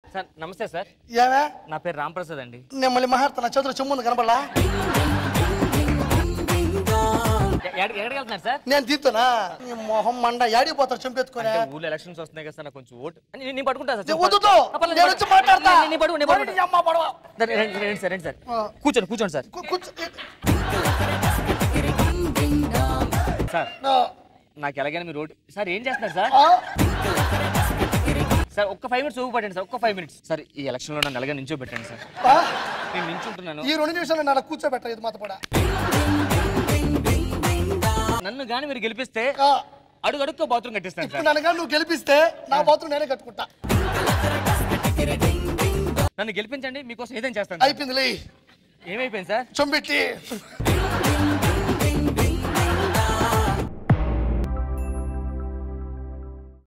Sir నమస్తే sir ఏమే నా పేరు రాంప్రసాద్ అండి నేను మళ్ళీ మహార్త చేతులు చెమ్ముంది కనపడలా ఎ- ఎక్కడికి ఎక్కడికి వెళ్తున్నారు సార్ నేను తీస్తున్నా నీ మొహం మండ యాడిపోతారు చెంపెత్తుకునే అంటే ఊళ్ళో ఎలక్షన్స్ వస్తున్నాయి కదా సార్ నాకు కొంచెం ఓటు అని నేను- నేను పట్టుకుంటా సార్ నేను వద్దుతో. ఆ, పర్లేదు, నేను వచ్చి మాట్లాడతా. నేను- నేను పట్టుకో, నేను మరి పట్టుకుంటా. నీ అమ్మ పడవ. రండి, రండి, రండి సార్ రండి సార్ ఆ. కూర్చోండి కూర్చోండి సార్ కు- కూర్చో. సార్ ఆ, నాకు ఎలాగైనా మీరు ఓటు సార్ ఏం చేస్తున్నారు సార్ ఆ, సార్ ఒక్క ఫైవ్ మినిట్స్ ఊపిపట్టండి సార్ ఒక్క ఫైవ్ మినిట్స్ సార్ ఈ ఎలక్షన్ లో నన్ను ఎలాగ నించో పెట్టండి సార్ ఆ, నేను నించుంటున్నాను ఈ రెండు నిమిషాలు నన్ను కూర్చోబెట్ట ఇది మాత కూడా నన్ను గాని మీరు గెలిపిస్తే ఆ, అడుగు అడుక్కో బాత్రూమ్ కట్టిస్తాను ఇప్పుడు సార్ నన్ను కానీ నువ్వు గెలిపిస్తే నా బాత్రూమ్ నేనే కట్టుకుంటా నన్ను గెలిపించండి మీకోసం ఏదైనా చేస్తాను సార్. అయిపోయింది లే ఏమైపోయింది సార్ చొంబెట్టి